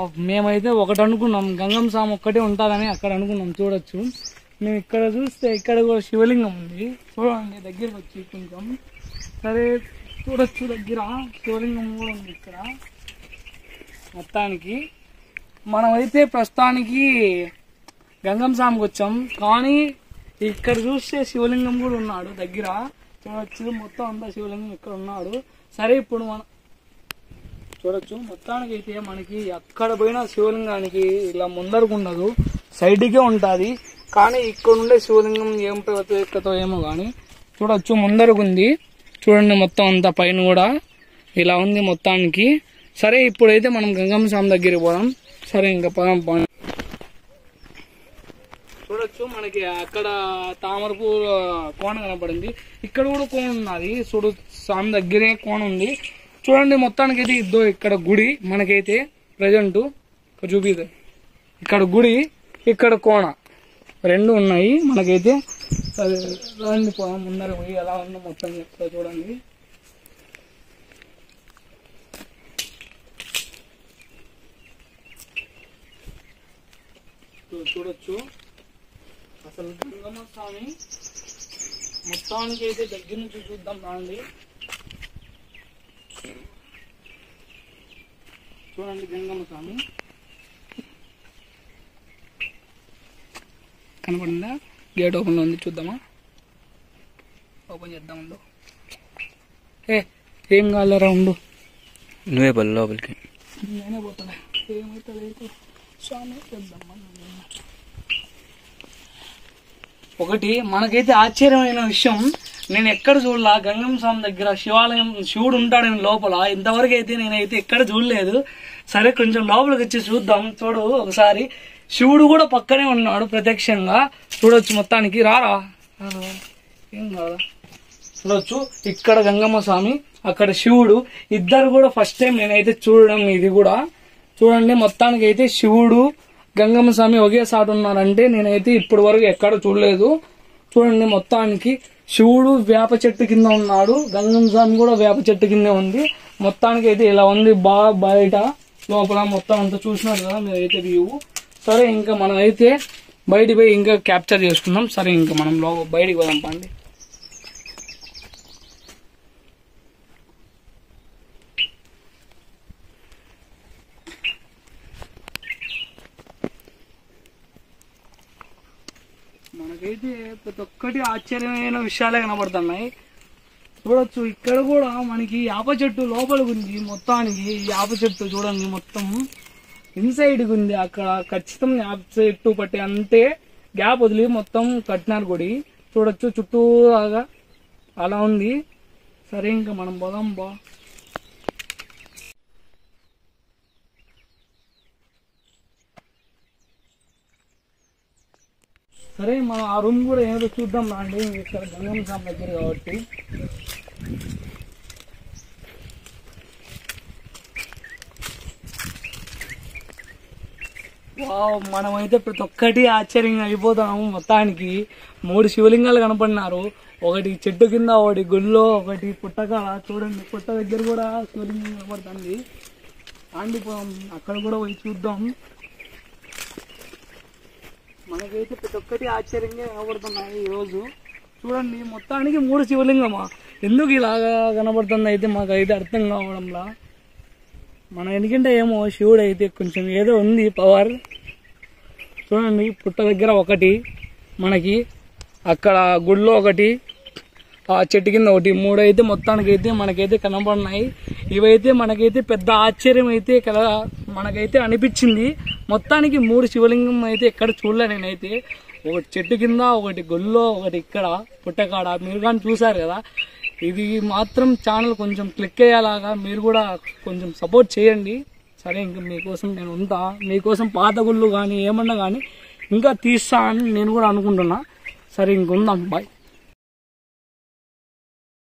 మేమైతే ఒకటి అనుకున్నాం గంగం స్వామి ఒక్కటే ఉంటుందని అక్కడ అనుకున్నాం చూడొచ్చు మేము ఇక్కడ చూస్తే ఇక్కడ కూడా శివలింగం ఉంది చూడండి దగ్గరికి వచ్చి కొంచెం సరే చూడొచ్చు దగ్గర శివలింగం కూడా ఉంది ఇక్కడ మొత్తానికి మనమైతే ప్రస్తుతానికి గంగం స్వామికి వచ్చాం కానీ ఇక్కడ చూస్తే శివలింగం కూడా ఉన్నాడు దగ్గర చూడొచ్చు మొత్తం అంతా శివలింగం ఇక్కడ ఉన్నాడు సరే ఇప్పుడు మనం చూడొచ్చు మొత్తానికి అయితే మనకి ఎక్కడ పోయినా శివలింగానికి ఇలా ముందరకు ఉండదు సైడ్కే ఉంటుంది కానీ ఇక్కడ ఉండే శివలింగం ఏం ప్రత్యేకతో ఏమో కానీ చూడొచ్చు ముందరకు ఉంది చూడండి మొత్తం అంతా పైన కూడా ఇలా ఉంది మొత్తానికి సరే ఇప్పుడైతే మనం గంగమ్మ స్వామి దగ్గరికి పోదాం సరే ఇంకా పదం పో చూడొచ్చు మనకి అక్కడ తామరపు కోణ కనపడింది ఇక్కడ కూడా కోణ ఉన్నది చూడు స్వామి దగ్గరే కోణ ఉంది చూడండి మొత్తానికి అయితే ఇద్దో ఇక్కడ గుడి మనకైతే ప్రజెంట్ చూపిదు ఇక్కడ గుడి ఇక్కడ కోణ రెండు ఉన్నాయి మనకైతే సరే రండి పోదాం ముందర పోయి ఎలా ఉందో మొత్తం చెప్తా చూడండి చూ- చూడొచ్చు అసలు గంగమ్మ స్వామి మొత్తానికి అయితే దగ్గర నుంచి చూద్దాం రాండి చూడండి గంగమ్మ స్వామి కనపడిందా గేట్ ఓపెన్ ఉంది చూద్దామా ఓపెన్ చేద్దాం ఉండు ఏ ఏం కాలేరా ఉండు నువ్వే పళ్ళు లోపలికి నేనే పోతాను ఏమైతే లేదు స్వామి చేద్దామా ఒకటి మనకైతే ఆశ్చర్యమైన విషయం నేను ఎక్కడ చూడలా గంగం స్వామి దగ్గర శివాలయం శివుడు ఉంటాడని లోపల ఇంతవరకు అయితే నేనైతే ఎక్కడ చూడలేదు సరే కొంచెం లోపలికి వచ్చి చూద్దాం చూడు ఒకసారి శివుడు కూడా పక్కనే ఉన్నాడు ప్రత్యక్షంగా చూడొచ్చు మొత్తానికి రారా రారా. ఏం కాదా చూడొచ్చు ఇక్కడ గంగమ్మ స్వామి అక్కడ శివుడు ఇద్దరు కూడా ఫస్ట్ టైం నేనైతే చూడడం ఇది కూడా చూడండి మొత్తానికి అయితే శివుడు గంగమ్మ స్వామి ఒకే సాటు ఉన్నారంటే నేనైతే ఇప్పటి వరకు ఎక్కడ చూడలేదు చూడండి మొత్తానికి శివుడు వేప చెట్టు కింద ఉన్నాడు గంగమ్మ స్వామి కూడా వేప చెట్టు కింద ఉంది మొత్తానికి అయితే ఇలా ఉంది బాగా బయట లోపల మొత్తం అంతా చూసినారు కదా మీరు అయితే వ్యూ సరే ఇంకా మనం అయితే బయటికి పోయి ఇంకా క్యాప్చర్ చేసుకుందాం సరే ఇంకా మనం లో బయటికి పోదాం పండి మనకైతే ప్రతి ఒక్కటి ఆశ్చర్యమైన విషయాలే కనబడుతున్నాయి చూడొచ్చు ఇక్కడ కూడా మనకి యాప చెట్టు లోపలికి ఉంది మొత్తానికి ఈ యాప చెట్టు చూడండి మొత్తం ఇన్సైడ్ ఉంది అక్కడ ఖచ్చితం యాప చెట్టు పట్టి అంతే గ్యాప్ వదిలి మొత్తం కట్టినారు గుడి చూడొచ్చు చుట్టూ లాగా అలా ఉంది సరే ఇంకా మనం పోదాం బా సరే మనం ఆ రూమ్ కూడా ఏదో చూద్దాం రండి ఇక్కడ గంగమ్మ స్వామి దగ్గర కాబట్టి వావ్ మనమైతే ప్రతి ఒక్కటి ఆశ్చర్యంగా అయిపోతాము మొత్తానికి మూడు శివలింగాలు కనపడినారు ఒకటి చెట్టు కింద ఒకటి గుళ్ళో ఒకటి పుట్టకాడ చూడండి పుట్ట దగ్గర కూడా శివలింగం కనపడుతుంది ఆండిపోదాం అక్కడ కూడా పోయి చూద్దాం మనకైతే ప్రతి ఒక్కటి ఆశ్చర్యంగా కనబడుతున్నాయి ఈ రోజు చూడండి మొత్తానికి మూడు శివలింగమా ఎందుకు ఇలాగా కనబడుతుంది అయితే మాకు అయితే అర్థం కావడంలా మన ఎందుకంటే ఏమో శివుడు అయితే కొంచెం ఏదో ఉంది పవర్ చూడండి పుట్ట దగ్గర ఒకటి మనకి అక్కడ గుడిలో ఒకటి ఆ చెట్టు కింద ఒకటి మూడు అయితే మొత్తానికి అయితే మనకైతే కనబడినాయి ఇవైతే మనకైతే పెద్ద ఆశ్చర్యం అయితే కదా మనకైతే అనిపించింది మొత్తానికి మూడు శివలింగం అయితే ఎక్కడ చూడలే నేనైతే ఒకటి చెట్టు కింద ఒకటి గొల్లో ఒకటి ఇక్కడ పుట్టకాడ మీరు కానీ చూసారు కదా ఇది మాత్రం ఛానల్ కొంచెం క్లిక్ అయ్యేలాగా మీరు కూడా కొంచెం సపోర్ట్ చేయండి సరే ఇంకా మీకోసం నేను ఉంటా మీకోసం పాత గుళ్ళు కానీ ఏమన్నా కానీ ఇంకా తీస్తా అని నేను కూడా అనుకుంటున్నా సరే ఇంకుందాం బాయ్